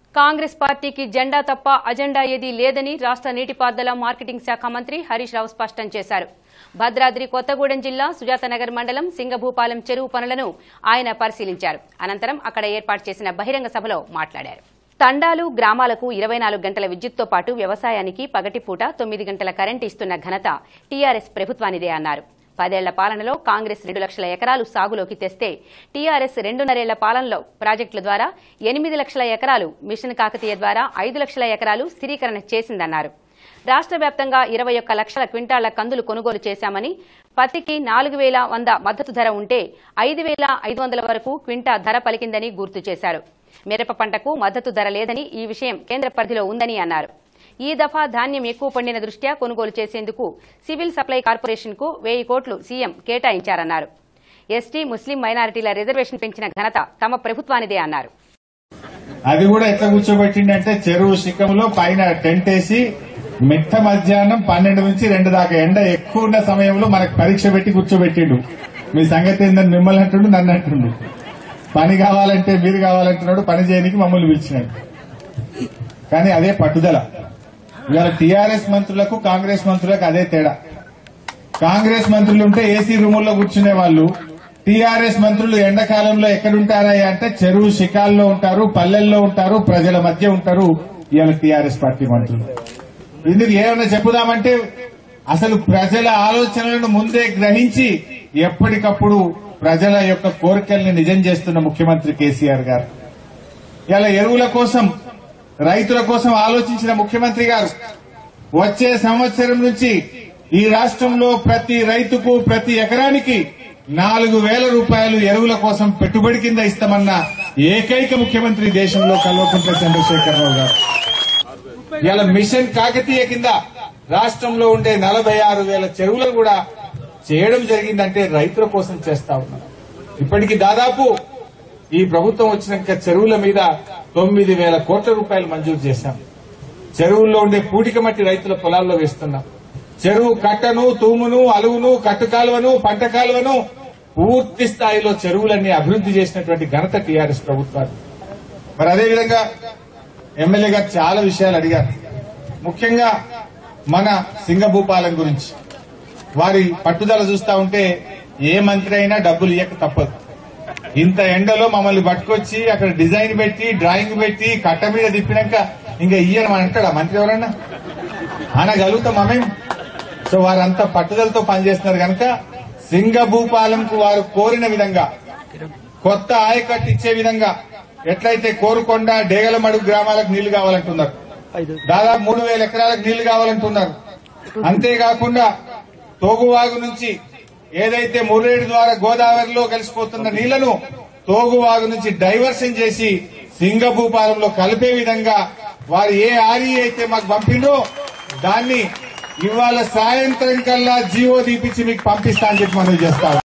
కాంగ్రెస్ పార్టీకి జెండా తప్ప అజెండా ఏదీ లేదని రాష్ట్ర నీటిపారుదల మార్కెటింగ్ శాఖ మంత్రి హరీష్ రావు స్పష్టం చేశారు భద్రాద్రి కొత్తగూడెం జిల్లా సుజాతనగర్ మండలం సింగభూపాలెం చెరువు పనులను ఆయన పరిశీలించారు అనంతరం అక్కడ ఏర్పాటు చేసిన బహిరంగ సభలో మాట్లాడారు తండాలు గ్రామాలకు ఇరవై నాలుగు గంటల విద్యుత్తో పాటు వ్యవసాయానికి పగటిపూట తొమ్మిది గంటల కరెంటు ఇస్తున్న ఘనత టీఆర్ఎస్ ప్రభుత్వానిదే అన్నారు పదేళ్ల పాలనలో కాంగ్రెస్ రెండు లక్షల ఎకరాలు సాగులోకి తెస్తే టీఆర్ఎస్ రెండున్నరేళ్ల పాలనలో ప్రాజెక్టుల ద్వారా ఎనిమిది లక్షల ఎకరాలు మిషన్ కాకతీయ ద్వారా ఐదు లక్షల ఎకరాలు స్థిరీకరణ చేసిందన్నారు రాష్ట్ర వ్యాప్తంగా ఇరవై ఒక్క లక్షల క్వింటాళ్ల కందులు కొనుగోలు చేశామని పత్తికి నాలుగు వేల వంద మద్దతు ధర ఉంటే ఐదు వేల ఐదు వందల వరకు క్వింటా ధర పలికిందని గుర్తు చేశారు మిరప పంటకు మద్దతు ధర లేదని ఈ విషయం కేంద్ర పరిధిలో ఉందని అన్నారు ఈ దఫా ధాన్యం ఎక్కువ పండిన దృష్ట్యా కొనుగోలు చేసేందుకు సివిల్ సప్లై కార్పొరేషన్ కు వెయ్యి కోట్లు సీఎం కేటాయించారన్నారు ఎస్టీ ముస్లిం మైనారిటీల రిజర్వేషన్ పెంచిన ఘనత తమ ప్రభుత్వానిదే అన్నారు అది కూడా ఎట్లా కూర్చోబెట్టిండంటే చెరువు శిఖంలో పైన టెంట్ వేసి మిట్ట మధ్యాహ్నం పన్నెండు నుంచి రెండు దాకా ఎండ ఎక్కువ ఉన్న సమయంలో మనకు పరీక్ష పెట్టి కూర్చోబెట్టిండు మీ సంగతి ఏందని మిమ్మల్ని అంటుండు నన్ను అంటుండు పని కావాలంటే మీరు కావాలంటున్నాడు పని చేయడానికి మమ్మల్ని పిలిచినాడు కానీ అదే పట్టుదల ఇవాళ టీఆర్ఎస్ మంత్రులకు కాంగ్రెస్ మంత్రులకు అదే తేడా కాంగ్రెస్ మంత్రులు ఉంటే ఏసీ రూముల్లో కూర్చునే వాళ్ళు టీఆర్ఎస్ మంత్రులు ఎండాకాలంలో ఎక్కడుంటారా అంటే చెరువు శిఖాల్లో ఉంటారు పల్లెల్లో ఉంటారు ప్రజల మధ్య ఉంటారు ఇవాళ టీఆర్ఎస్ పార్టీ మంత్రులు ఇందుకు ఏమైనా చెప్పుదామంటే అసలు ప్రజల ఆలోచనలను ముందే గ్రహించి ఎప్పటికప్పుడు ప్రజల యొక్క కోరికల్ని నిజం చేస్తున్న ముఖ్యమంత్రి కేసీఆర్ గారు ఇలా ఎరువుల కోసం రైతుల కోసం ఆలోచించిన ముఖ్యమంత్రి గారు వచ్చే సంవత్సరం నుంచి ఈ రాష్ట్రంలో ప్రతి రైతుకు ప్రతి ఎకరానికి నాలుగు వేల రూపాయలు ఎరువుల కోసం పెట్టుబడి కింద ఇస్తామన్న ఏకైక ముఖ్యమంత్రి దేశంలో కల్వకుంట్ల చంద్రశేఖరరావు గారు ఇలా మిషన్ కాకతీయ కింద రాష్ట్రంలో ఉండే నలభై ఆరు వేల చెరువులను కూడా చేయడం జరిగిందంటే రైతుల కోసం చేస్తా ఉన్నాం ఇప్పటికి దాదాపు ఈ ప్రభుత్వం వచ్చినాక చెరువుల మీద తొమ్మిది వేల కోట్ల రూపాయలు మంజూరు చేశాం చెరువుల్లో ఉండే పూటిక మట్టి రైతుల పొలాల్లో వేస్తున్నాం చెరువు కట్టను తూమును అలువును కట్టు కాలువను పంట కాలువను పూర్తి స్థాయిలో చెరువులన్నీ అభివృద్ది చేసినటువంటి ఘనత టీఆర్ఎస్ ప్రభుత్వాలు మరి అదేవిధంగా ఎమ్మెల్యే గారు చాలా విషయాలు అడిగారు ముఖ్యంగా మన సింగభూపాలెం గురించి వారి పట్టుదల చూస్తా ఉంటే ఏ మంత్రి అయినా డబ్బులు ఇవ్వక తప్పదు ఇంత ఎండలో మమ్మల్ని పట్టుకొచ్చి అక్కడ డిజైన్ పెట్టి డ్రాయింగ్ పెట్టి కట్ట మీద తిప్పినాక ఇంకా ఇయ్యను అంటాడా మంత్రి ఎవరన్నా అనగలుగుతాం మేము సో వారంతా పట్టుదలతో పనిచేస్తున్నారు కనుక సింగభూపాలెంకు వారు కోరిన విధంగా కొత్త ఆయకట్టు ఇచ్చే విధంగా ఎట్లయితే కోరుకొండ డేగలమడుగు గ్రామాలకు నీళ్లు కావాలంటున్నారు దాదాపు మూడు వేల ఎకరాలకు నీళ్లు కావాలంటున్నారు అంతేకాకుండా తోగువాగు నుంచి ఏదైతే ముర్రేడు ద్వారా గోదావరిలో కలిసిపోతున్న నీళ్లను తోగువాగు నుంచి డైవర్షన్ చేసి సింగభూపాలంలో కలిపే విధంగా వారు ఏ ఆర్ఈ అయితే మాకు పంపిండో దాన్ని ఇవాళ సాయంత్రం కల్లా జీవో తీపిచ్చి మీకు పంపిస్తా అని చెప్పి మనం చేస్తాం